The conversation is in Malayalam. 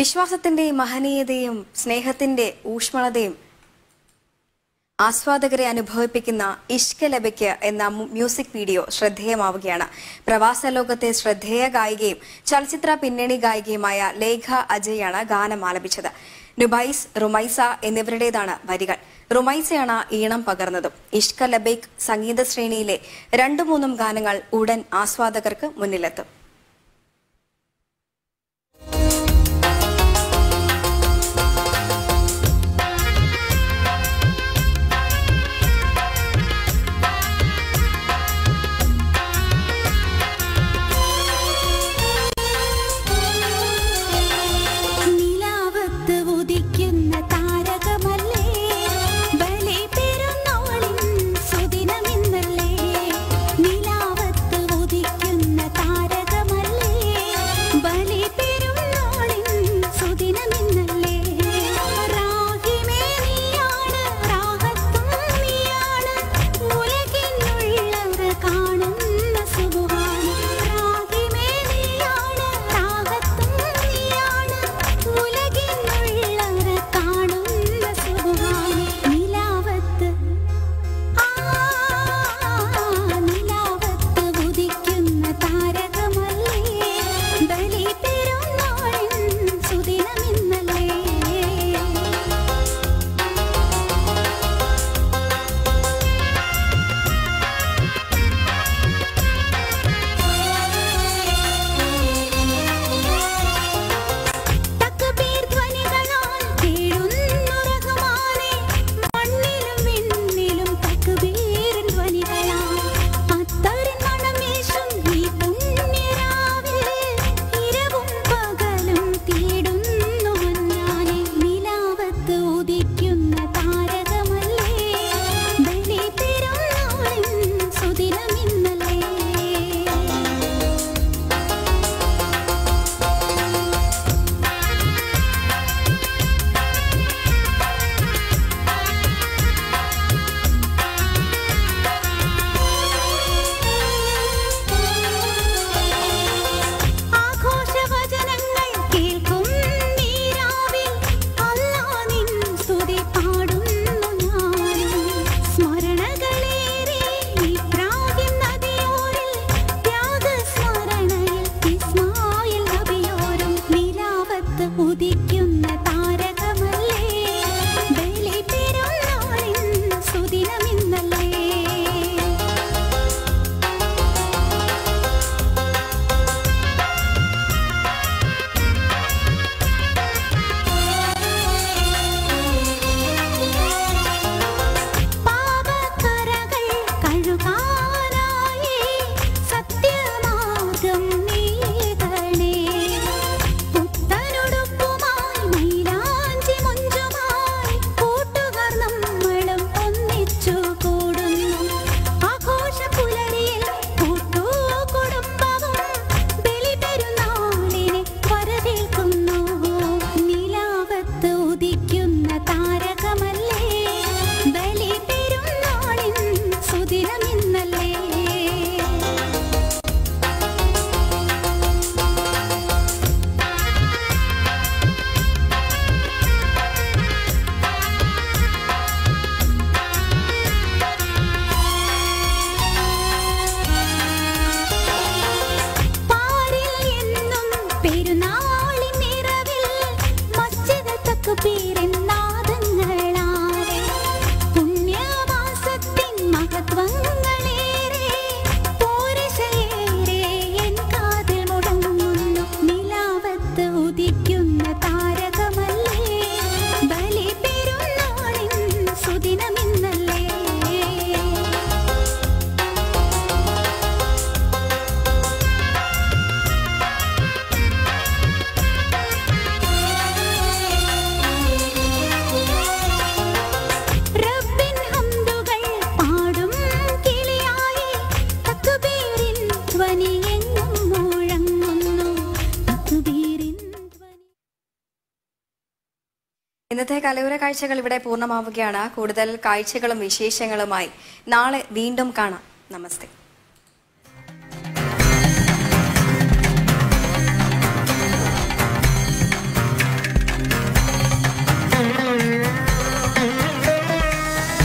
വിശ്വാസത്തിന്റെ മഹനീയതയും സ്നേഹത്തിന്റെ ഊഷ്മളതയും ആസ്വാദകരെ അനുഭവിപ്പിക്കുന്ന ഇഷ്ക ലബയ്ക്ക് എന്ന മു- മ്യൂസിക് വീഡിയോ ശ്രദ്ധേയമാവുകയാണ് പ്രവാസ ലോകത്തെ ശ്രദ്ധേയ ഗായികയും ചലച്ചിത്ര പിന്നണി ഗായികയുമായ ലേഖ അജയാണ് ഗാനം ആലപിച്ചത് നുബൈസ് റുമൈസ എന്നിവരുടേതാണ് വരികൾ റുമൈസയാണ് ഈണം പകർന്നതും ഇഷ്ക ലബൈക്ക് സംഗീത ശ്രേണിയിലെ രണ്ടു മൂന്നും ഗാനങ്ങൾ ഉടൻ ആസ്വാദകർക്ക് മുന്നിലെത്തും നിലാവത്ത് ഉദിക്കുന്ന താരകമല്ലേ ബലി പെരുന്നാളിൻ സുദിനമിന്നല്ലേ നിലാവത്ത് ഉദിക്കുന്ന താരകമല്ലേ ബലി പെരുന്നാളിൻ സുദിനമിന്നല്ലേ റാഹിമേ നീയാണ് റാഹത്തും നീയാണ് ഉലകിനുള്ളവർ കാണുന്ന സുബുഹാൻ റാഹിമേ നീയാണ് റാഹത്തും നീയാണ് ഉലകിനുള്ളവർ കാണുന്ന സുബുഹാൻ നിലാവത്ത് ആ നിലാവത്ത് ഉദിക്കുന്ന താരകമല്ലേ ബലി പെരുന്നാളിൻ സുദിനമിന്നല്ലേ തക്ബീർ ധ്വനികളാൽ തേടുന്നു റഹ്മാനെ മണ്ണിലും വിണ്ണിലും തക്ബീറിൻ ധ്വനികളാൽ അത്തറിൻ മണമേശും ഈ പുണ്യരാവിൽ ഇരവും പകലും തേടുന്നു മഞ്ഞാനെ നിലാവത്ത് ഉദിക്കുന്ന താരകമല്ലേ ബലി പെരുന്നാളിൻ സുദിനമിന്നല്ലേ ആഘോഷവചനങ്ങൾ കേൾക്കും നീരാവിൽ അല്ലാ നിൻ സ്തുതി പാടുന്നു ഞാൻ സ്മരണകളേറെ ഇബ്രാഹിം നദിയോരിൽ ത്യാഗസ്മരണയിൽ ഇസ്മായിൽ നബിയോരും നിലാവത്ത് ഉദിക്കുന്ന താരകമല്ലേ ബലി പെരുന്നാളിൻ സുദിനമിന്നല്ലേ പാപക്കറകൾ കഴുകാനായി സത്യമാർഗം നീകണേ പുത്തനുടുപ്പുമായി മൈലാഞ്ചി മഞ്ചുമായി കൂട്ടുകാർ നമ്മളും ഒന്നിച്ചു കൂടുന്നു ആഘോഷ പുലരിയിൽ കൂട്ടു കുടുംബവും ബലി പെരുന്നാളിനെ വരവേൽക്കുന്നു നിലാവത്ത് ഉദിക്കുന്ന താരകമല്ലേ ബലി പെരുന്നാളിൻ സുദിനമിന്നല്ലേ പാരിൽ എന്നും പെരുന്നാളിൻ നിറവിൽ മസ്ജിദ് തക്ബീറിൻ നാദങ്ങളാലെ പുണ്യമാസത്തിൻ മഹത്വങ്ങളേറെ പോരിശയേറെ എൻ കാതിൽ മുടങ്ങുന്നു നിലാവത്ത് ഉദിക്കുന്ന താരകമല്ലേ ബലി പെരുന്നാളിൻ സുദിനമിന്നല്ലേ റബ്ബിൻ ഹംദുകൾ പാടും കിളിയായി തക്ബീറിൻ ധ്വനി എങ്ങും മുഴങ്ങുന്നു തക്ബീറിൻ ധ്വനി ഇന്നത്തെ കലയോര കാഴ്ചകൾ ഇവിടെ പൂർണ്ണമാവുകയാണ് കൂടുതൽ കാഴ്ചകളും വിശേഷങ്ങളുമായി നാളെ വീണ്ടും കാണാം നമസ്തേ